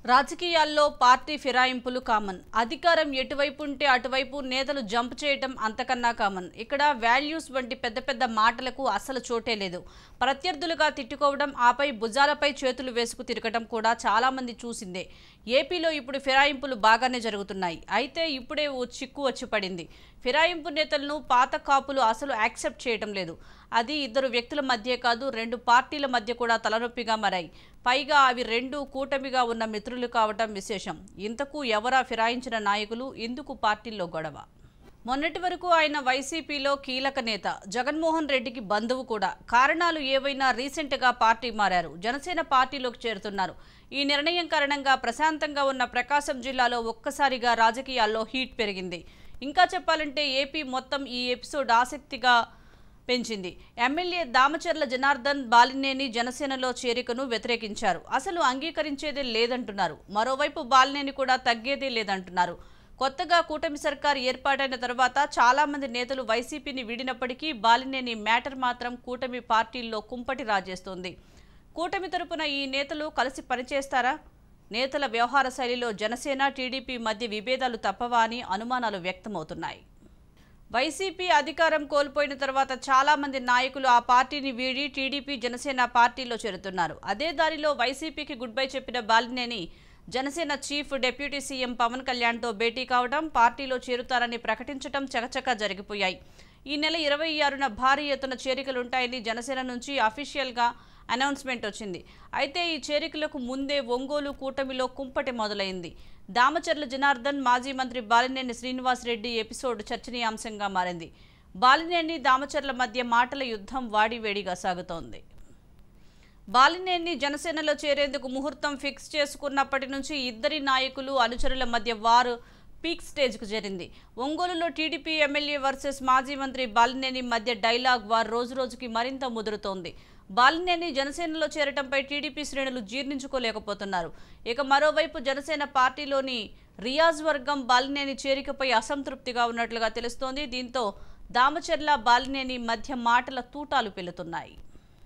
రాజకీయాల్లో party ఫిరాయింపులు common అధికారం ఎటువైపు ఉంటే అటువైపు నేతలు జంప్ చేయటం అంతకన్నా కామన్ ఇక్కడ వాల్యూస్ వంటి పెద్ద పెద్ద మాటలకు అసలు చోటే లేదు ప్రత్యర్థులుగా తిట్టుకోవడం ఆపై భుజాలపై చేతులు వేసుకు తిరగటం కూడా చాలా మంది చూసిందే ఏపీలో ఇప్పుడు ఫిరాయింపులు బాగానే జరుగుతున్నాయి అయితే ఇప్పుడే ఓ చిక్కు వచ్చి పడింది ఫిరాయింపు నేతలను పాత కాపులు అసలు యాక్సెప్ట్ చేయటం లేదు అది ఇద్దరు వ్యక్తుల మధ్య కాదు రెండు పార్టీల మధ్య కూడా తలనొప్పిగా మారాయి పైగా అవి రెండు కూటమిగా ఉన్న మిత్రులు కావటం విశేషం ఇంతకు ఎవరా ఫిరాయించిన నాయకులు ఎందుకు పార్టీల్లో గొడవ మొన్నటి వరకు ఆయన వైసీపీలో కీలక నేత జగన్మోహన్ రెడ్డికి బంధువు కూడా కారణాలు ఏవైనా రీసెంట్గా పార్టీ మారారు జనసేన పార్టీలోకి చేరుతున్నారు ఈ నిర్ణయం కారణంగా ప్రశాంతంగా ఉన్న ప్రకాశం జిల్లాలో ఒక్కసారిగా రాజకీయాల్లో హీట్ పెరిగింది ఇంకా చెప్పాలంటే ఏపీ మొత్తం ఈ ఎపిసోడ్ ఆసక్తిగా పెంచింది ఎమ్మెల్యే దామచర్ల జనార్దన్ బాలినేని జనసేనలో చేరికను వ్యతిరేకించారు అసలు అంగీకరించేదే లేదంటున్నారు మరోవైపు బాలినేని కూడా తగ్గేదే లేదంటున్నారు కొత్తగా కూటమి సర్కార్ ఏర్పాటైన తర్వాత చాలా మంది నేతలు వైసీపీని వీడినప్పటికీ బాలినేని మ్యాటర్ మాత్రం కూటమి పార్టీల్లో కుంపటి రాజేస్తోంది కూటమి తరపున ఈ నేతలు కలిసి పనిచేస్తారా నేతల వ్యవహార శైలిలో జనసేన టీడీపీ మధ్య విభేదాలు తప్పవా అని అనుమానాలు వ్యక్తమవుతున్నాయి వైసీపీ అధికారం కోల్పోయిన తర్వాత చాలా మంది నాయకులు ఆ పార్టీని వీడి టీడీపీ జనసేన పార్టీలో చేరుతున్నారు అదే దారిలో వైసీపీకి గుడ్ బై చెప్పిన Balineni Janasena chief deputy CM Pawan కళ్యాణ్తో భేటీ కావడం పార్టీలో చేరుతారని ప్రకటించడం చకచకా జరిగిపోయాయి ఈ నెల ఇరవై ఆరున భారీ ఎత్తున చేరికలుంటాయని జనసేన నుంచి అఫీషియల్గా అనౌన్స్మెంట్ వచ్చింది అయితే ఈ చేరికలకు ముందే ఒంగోలు కూటమిలో కుంపటి మొదలైంది దామచర్ల జనార్దన్ మాజీ మంత్రి బాలినేని శ్రీనివాసరెడ్డి ఎపిసోడ్ చర్చనీయాంశంగా మారింది బాలినేని దామచర్ల మధ్య మాటల యుద్ధం వాడివేడిగా సాగుతోంది బాలినేని జనసేనలో చేరేందుకు ముహూర్తం ఫిక్స్ చేసుకున్నప్పటి నుంచి ఇద్దరి నాయకులు అనుచరుల మధ్య వారు పీక్ స్టేజ్కు చేరింది ఒంగోలులో టీడీపీ ఎమ్మెల్యే వర్సెస్ మాజీ మంత్రి బాలినేని మధ్య డైలాగ్ వారు రోజు రోజుకి మరింత ముదురుతోంది బాలినేని జనసేనలో చేరటంపై టీడీపీ శ్రేణులు జీర్ణించుకోలేకపోతున్నారు ఇక మరోవైపు జనసేన పార్టీలోని రియాజ్ వర్గం బాలినేని చేరికపై అసంతృప్తిగా ఉన్నట్లుగా తెలుస్తోంది దీంతో దామచర్ల బాలినేని మధ్య మాటల తూటాలు పెళ్లుతున్నాయి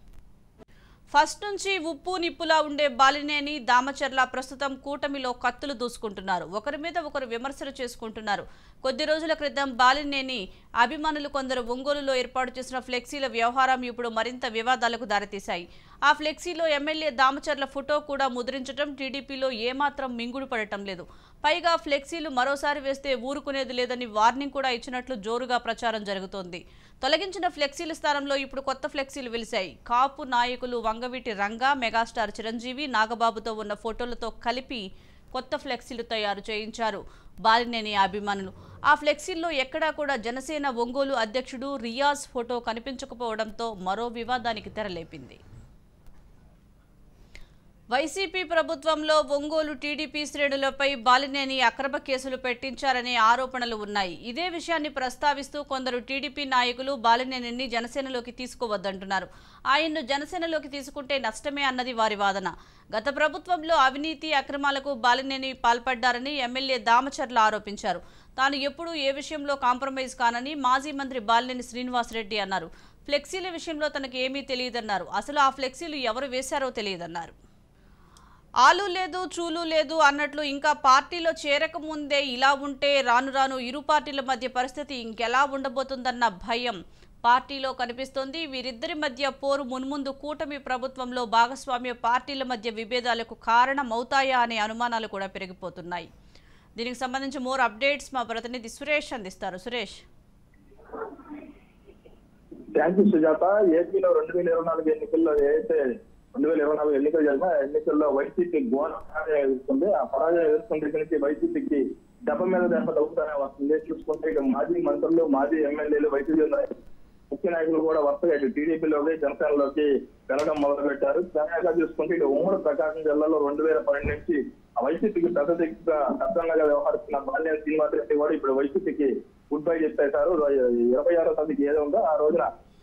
ఫస్ట్ నుంచి ఉప్పు నిప్పులా ఉండే బాలినేని దామచర్ల ప్రస్తుతం కూటమిలో కత్తులు దూసుకుంటున్నారు ఒకరి మీద ఒకరు విమర్శలు చేసుకుంటున్నారు కొద్ది రోజుల క్రితం బాలినేని అభిమానులు కొందరు ఒంగోలులో ఏర్పాటు చేసిన ఫ్లెక్సీల వ్యవహారం ఇప్పుడు మరింత వివాదాలకు దారితీశాయి ఆ ఫ్లెక్సీలో ఎమ్మెల్యే దామచర్ల ఫోటో కూడా ముద్రించడం టీడీపీలో ఏమాత్రం మింగుడు పడటం లేదు పైగా ఫ్లెక్సీలు మరోసారి వేస్తే ఊరుకునేది లేదని వార్నింగ్ కూడా ఇచ్చినట్లు జోరుగా ప్రచారం జరుగుతోంది తొలగించిన ఫ్లెక్సీల స్థానంలో ఇప్పుడు కొత్త ఫ్లెక్సీలు వెలిశాయి కాపు నాయకులు వంగవీటి రంగా మెగాస్టార్ చిరంజీవి నాగబాబుతో ఉన్న ఫోటోలతో కలిపి కొత్త ఫ్లెక్సీలు తయారు చేయించారు బాలినేని అభిమానులు ఆ ఫ్లెక్సీల్లో ఎక్కడా కూడా జనసేన ఒంగోలు అధ్యక్షుడు రియాజ్ ఫోటో కనిపించకపోవడంతో మరో వివాదానికి తెరలేపింది వైసీపీ ప్రభుత్వంలో ఒంగోలు టీడీపీ శ్రేణులపై బాలినేని అక్రమ కేసులు పెట్టించారనే ఆరోపణలు ఉన్నాయి ఇదే విషయాన్ని ప్రస్తావిస్తూ కొందరు టీడీపీ నాయకులు బాలినేనిని జనసేనలోకి తీసుకోవద్దంటున్నారు ఆయన్ను జనసేనలోకి తీసుకుంటే నష్టమే అన్నది వారి వాదన గత ప్రభుత్వంలో అవినీతి అక్రమాలకు బాలినేని పాల్పడ్డారని ఎమ్మెల్యే దామచర్ల ఆరోపించారు తాను ఎప్పుడూ ఏ విషయంలో కాంప్రమైజ్ కానని మాజీ మంత్రి బాలినేని శ్రీనివాసరెడ్డి అన్నారు ఫ్లెక్సీల విషయంలో తనకు ఏమీ తెలియదన్నారు అసలు ఆ ఫ్లెక్సీలు ఎవరు వేశారో తెలియదన్నారు ఆలు లేదు చూలు లేదు అన్నట్లు ఇంకా పార్టీలో చేరకముందే ఇలా ఉంటే రాను రాను ఇరు పార్టీల మధ్య పరిస్థితి ఇంకెలా ఉండబోతుందన్న భయం పార్టీలో కనిపిస్తోంది వీరిద్దరి మధ్య పోరు మున్ముందు కూటమి ప్రభుత్వంలో భాగస్వామ్య పార్టీల మధ్య విభేదాలకు కారణమవుతాయా అనే అనుమానాలు కూడా పెరిగిపోతున్నాయి దీనికి సంబంధించి మోర్ అప్డేట్స్ మా ప్రతినిధి సురేష్ అందిస్తారు సురేష్ థ్యాంక్ యూ సుజాత ఏపీలో రెండు వేల ఇరవై నాలుగు ఎన్నికల్లో ఏదైతే రెండు వేల ఇరవై నాలుగు ఎన్నికలు జరిగినా ఎన్నికల్లో వైసీపీ ఘోర పరాజయం ఎదుర్కొంది ఆ పరాజయం ఎదుర్కొంటే దగ్గర నుంచి వైసీపీకి దెబ్బ మీద దెబ్బ తగ్గుతానే వస్తుంది చూసుకుంటే ఇక మాజీ మంత్రులు మాజీ ఎమ్మెల్యేలు వైసీపీ ముఖ్య నాయకులు కూడా వరుసగా ఇటు టీడీపీలోకి జనసేనలోకి వెళ్ళడం మొదలు పెట్టారు తాజాగా చూసుకుంటే ఇటు ఉమ్మడి ప్రకాశం జిల్లాలో రెండు వేల పన్నెండు నుంచి ఆ వైసీపీకి పెద్ద దిక్కుగా పెద్దగా వ్యవహరిస్తున్న బాల్యం శ్రీనివాస్ రెడ్డి కూడా ఇప్పుడు వైసీపీకి గుడ్ బై చెప్పేశారు ఇరవై ఆరో తేదీకి ఏదో ఉందో ఆ రోజున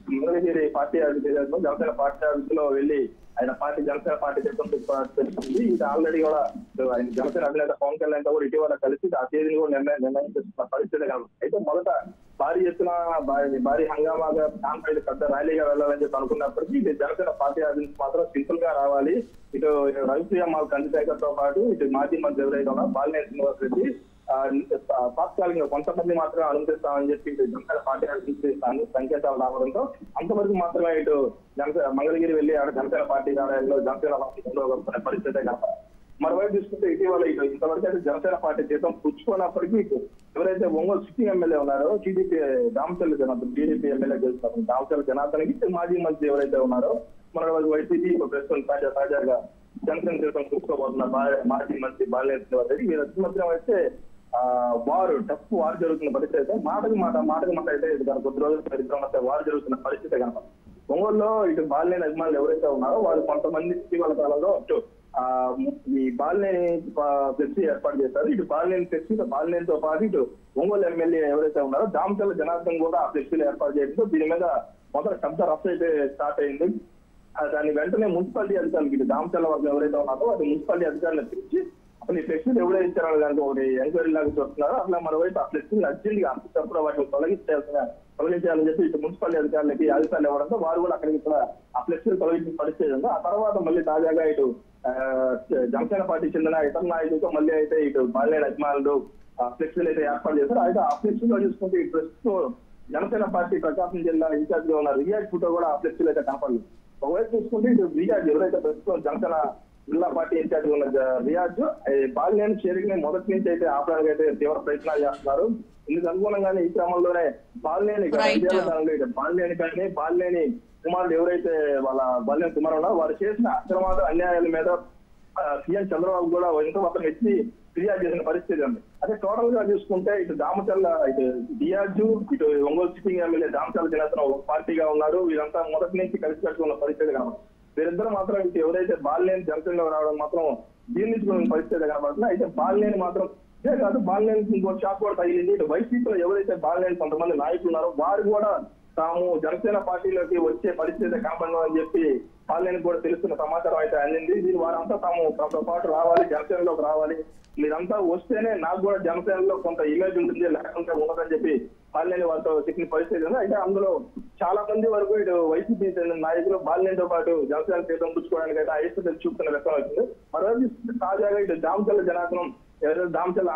మంగళగిరి పార్టీ ఆఫీస్ ఏదైతే జనసేన పార్టీ ఆఫీస్ లో వెళ్ళి ఆయన పార్టీ జనసేన పార్టీ తెలిసింది ఇది ఆల్రెడీ కూడా ఆయన జనసేన అధినేత పవన్ కళ్యాణ్ తో కూడా ఇటీవల కలిసి ఆ తేదీని కూడా నిర్ణయం నిర్ణయం చేస్తున్న పరిస్థితి కాదు అయితే మొదట భారీ ఎత్తున భారీ- భారీ హంగామాగా కాన్ఫరెన్స్ పెద్ద ర్యాలీగా వెళ్ళాలని చెప్పి అనుకున్నప్పటికీ ఇది జనసేన పార్టీ ఆఫీస్ మాత్రం సింపుల్ గా రావాలి ఇటు రవిప్రియ మాల్ కందిశేఖర్ తో పాటు ఇటు మాజీ మంత్రి ఎవరైతే ఉన్నా బాలినేని శ్రీనివాస్ రెడ్డి ఆ, తాత్కాలికంగా కొంతమంది మాత్రమే అనుమతిస్తామని చెప్పి ఇటు జనసేన పార్టీ నుంచి సం- సంకేతాలు రావడంతో అంతవరకు మాత్రమే ఇటు జనసేన మంగళగిరి వెళ్లి ఆడ జనసేన పార్టీ కార్యాలయంలో జనసేన పార్టీ గెలవగలుగుతున్న పరిస్థితే కనుక మరోవైపు చూసుకుంటే ఇటీవల ఇటు ఇంతవరకు అయితే జనసేన పార్టీ జీతం పుచ్చుకున్నప్పటికీ ఇటు ఎవరైతే ఒంగోలు సిట్టింగ్ ఎమ్మెల్యే ఉన్నారో TDP Damachalli Janardhan TDP MLA గెలుస్తారు దామచల్లి జనార్దన్కి ఇటు మాజీ మంత్రి ఎవరైతే ఉన్నారో మన వైసీపీ ప్రస్తుతం తాజా తాజాగా జనసేన జీతం పుచ్చుకోబోతున్న బా- మాజీ మంత్రి బాలినేని శ్రీనివాస్ రెడ్డి వీరి మధ్య అయితే ఆ వారు టఫ్ వారు జరుగుతున్న పరిస్థితి అయితే మాటకి మాట మాటకి మాట అయితే ఇది కనుక కొద్ది రోజులు ఇద్దరం మధ్య వారు జరుగుతున్న పరిస్థితి కనుక ఒంగోలులో ఇటు బాలినేని అభిమానులు ఎవరైతే ఉన్నారో వాళ్ళు కొంతమంది ఇటీవల కాలంలో అటు ఆ ఈ బాలినేని ఫ్లెక్సీ ఏర్పాటు చేశారు ఇటు బాలినేని ఫ్లెక్సీ బాలినేనితో పాటు ఇటు ఒంగోలు ఎమ్మెల్యే ఎవరైతే ఉన్నారో దామచల్ల జనార్దన్ కూడా ఆ ఫ్లెక్సీలు ఏర్పాటు చేయడంతో దీని మీద మొదట శబ్ద రఫ్ అయితే స్టార్ట్ అయింది ఆ దాన్ని వెంటనే మున్సిపాలిటీ అధికారులకి ఇటు దామచల్ల వర్గం ఎవరైతే ఉన్నారో అది మున్సిపాలిటీ అధికారులను పిలిచి అసలు ఈ ఫ్లెక్సీలు ఎవరో ఇచ్చారో దానికి ఒకటి ఎంక్వైరీ లాగా చూస్తున్నారు అట్లా మరోవైపు ఆ ఫ్లెక్సీలు అర్జెంట్ గా అంతప్పుడు వాటిని తొలగించాల్సిన తొలగించాలని చెప్పి ఇటు మున్సిపాలిటీ అధికారులకి ఆదేశాలు ఇవ్వడంతో వారు కూడా అక్కడికి కూడా ఆ ఫ్లెక్సీలు తొలగించిన పరిస్థితి ఉంది ఆ తర్వాత మళ్ళీ తాజాగా ఇటు ఆ, జనసేన పార్టీ చెందిన ఇతర నాయకులతో మళ్ళీ అయితే ఇటు బాలినేని అభిమానులు ఆ ఫ్లెక్సీలు అయితే ఏర్పాటు చేశారు అయితే ఆ ఫ్లెక్సీలో చూసుకుంటే ఈ ప్రస్తుతం జనసేన పార్టీ ప్రకాశం జిల్లా ఇన్ఛార్జ్ గా ఉన్న రియాజ్ ఫోటో కూడా ఆ ఫ్లెక్సీలో అయితే కనపడలేదు ఒకవైపు చూసుకుంటే ఇటు రియాజ్ ఎవరైతే ప్రస్తుతం జనసేన జిల్లా పార్టీ ఇన్ఛార్జ్ ఉన్న జ- రియాజ్ ఈ బాలినేని చేరికని మొదటి నుంచి అయితే ఆపడానికి అయితే తీవ్ర ప్రయత్నాలు చేస్తున్నారు ఇందుకు అనుగుణంగానే ఈ క్రమంలోనే బాలినేని గత Right. ఐదేళ్ల కాలంలో ఇటు బాలినేని కానీ బాలినేని కుమారుడు ఎవరైతే వాళ్ళ బాలినేని కుమారు ఉన్నారో వారు చేసిన అక్రమాలు అన్యాయాల మీద ఆ, సీఎం చంద్రబాబు కూడా ఎంతో మాత్రం ఎత్తి ఫిర్యాదు చేసిన పరిస్థితి ఉంది అదే టోటల్ గా చూసుకుంటే ఇటు దామచల్ల ఇటు డియాజు ఇటు ఒంగోలు సిట్టింగ్ ఎమ్మెల్యే దామచల్ల జనతన ఒక పార్టీగా ఉన్నారు వీరంతా మొదటి నుంచి కలిసి పెట్టుకున్న పరిస్థితి కనబడుతుంది వీరిద్దరు మాత్రం ఇటు ఎవరైతే బాలినేని జనసేనలో రావడం మాత్రం జీర్ణించుకున్న పరిస్థితి కనబడుతుంది అయితే బాలినేని మాత్రం ఇదే కాదు బాలినేని ఇంకో షాక్ కూడా తగిలింది ఇటు వైసీపీలో ఎవరైతే బాలినేని కొంతమంది నాయకులు ఉన్నారో వారు కూడా తాము జనసేన పార్టీలోకి వచ్చే పరిస్థితి కనపడను అని చెప్పి వాళ్ళని కూడా తెలుస్తున్న సమాచారం అయితే అందింది దీని వారంతా తాము తమతో పాటు రావాలి జనసేనలోకి రావాలి మీరంతా వస్తేనే నాకు కూడా జనసేనలో కొంత ఇమేజ్ ఉంటుంది లేకుంటే ఉండదని చెప్పి బాలినేని వాళ్ళతో చెప్పిన పరిస్థితి ఉంది అయితే అందులో చాలా మంది వరకు ఇటు వైసీపీ చెందిన నాయకులు బాలినేనితో పాటు జనసేన తీర్థం పుచ్చుకోవడానికి అయితే ఐఎస్ఎల్ చూపుతున్న వ్యక్తం అవుతుంది మరోవైపు తాజాగా ఇటు దామచల్ల జనార్దనం ఎవరైతే దామచల్ల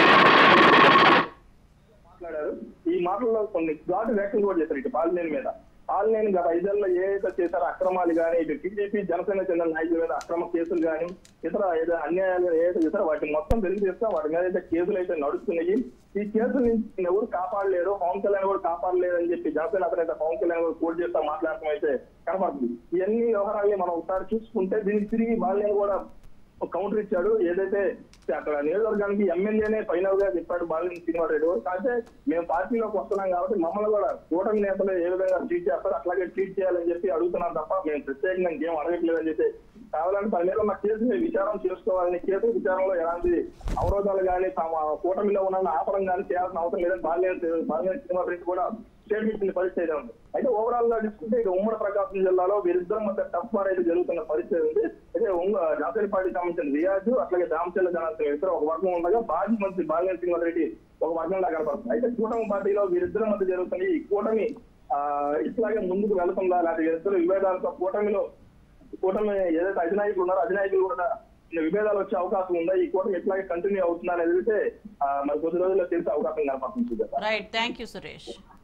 ఆంజనేయ మాట్లాడారు ఈ మాటల్లో కొన్ని ఘాటు వ్యాఖ్యలు కూడా చేశారు ఇటు బాలినేని మీద బాలినేని గత ఐదేళ్లలో ఏదైతే చేశారో అక్రమాలు కానీ ఇటు టీడీపీ జనసేన చెందిన నాయకుల మీద అక్రమ కేసులు కానీ ఇతర ఏదో అన్యాయాలు ఏదైతే చేశారో వాటిని మొత్తం వెలికి చేస్తే వాటి మీద అయితే కేసులు అయితే నడుస్తున్నాయి ఈ కేసుల నుంచి ఎవరు కాపాడలేరు పవన్ కళ్యాణ్ కూడా కాపాడలేరు అని చెప్పి జనసేన అతనైతే పవన్ కళ్యాణ్ కూడా కోర్టు చేస్తా మాట్లాడటం అయితే కనపడుతుంది ఇవన్నీ వ్యవహారాన్ని మనం ఒకసారి చూసుకుంటే దీనికి తిరిగి బాలినేని కూడా ఒక కౌంటర్ ఇచ్చాడు ఏదైతే అక్కడ నియోజకవర్గానికి ఎమ్మెల్యేనే ఫైనల్ గా చెప్పాడు బాలినేని శ్రీనివాసరెడ్డి గారు కాకపోతే మేము పార్టీలోకి వస్తున్నాం కాబట్టి మమ్మల్ని కూడా కూటమి నేతలు ఏ విధంగా ట్రీట్ చేస్తారో అట్లాగే ట్రీట్ చేయాలని చెప్పి అడుగుతున్నాం తప్ప మేము ప్రత్యేకంగా ఇంకేం అడగట్లేదని చెప్పి కావాలంటే పని మీద ఉన్న కేసు మీద విచారం చేసుకోవాలని కేసు విచారంలో ఎలాంటి అవరోధాలు కానీ తమ కూటమిలో ఉన్న ఆపడం కానీ చేయాల్సిన అవసరం లేదని బాలినేని బాలినేని శ్రీనివాసరెడ్డి కూడా స్టేట్మెంట్ ఇచ్చిన పరిస్థితి అయితే ఉంది అయితే ఓవరాల్ గా చూసుకుంటే ఇక ఉమ్మడి ప్రకాశం జిల్లాలో వీరిద్దరం మధ్య టఫ్ వార్ అయితే జరుగుతున్న పరిస్థితి ఉంది అయితే ఉంగ- జాతీయ పార్టీకి సంబంధించిన రియాజ్ అట్లాగే దామచల్ల జనార్దన్ ఇద్దరు ఒక వర్గం ఉండగా మాజీ మంత్రి బాలినేని శ్రీనివాస్ రెడ్డి ఒక వర్గంలో కనపడుతుంది అయితే కూటమి పార్టీలో వీరిద్దరి మధ్య జరుగుతున్న ఈ కూటమి ఆ ఇట్లాగే ముందుకు వెళ్తుందా లేకపోతే వీరిద్దరు విభేదాలతో కూటమిలో కూటమి ఏదైతే అధినాయకులు ఉన్నారో అధినాయకులు కూడా చిన్న విభేదాలు వచ్చే అవకాశం ఉందా ఈ కూటమి ఎట్లాగే కంటిన్యూ అవుతుందా అనేది అయితే ఆ, మరి కొద్ది రోజుల్లో తెలిసే అవకాశం కనపడుతుంది Sujatha right thank you Suresh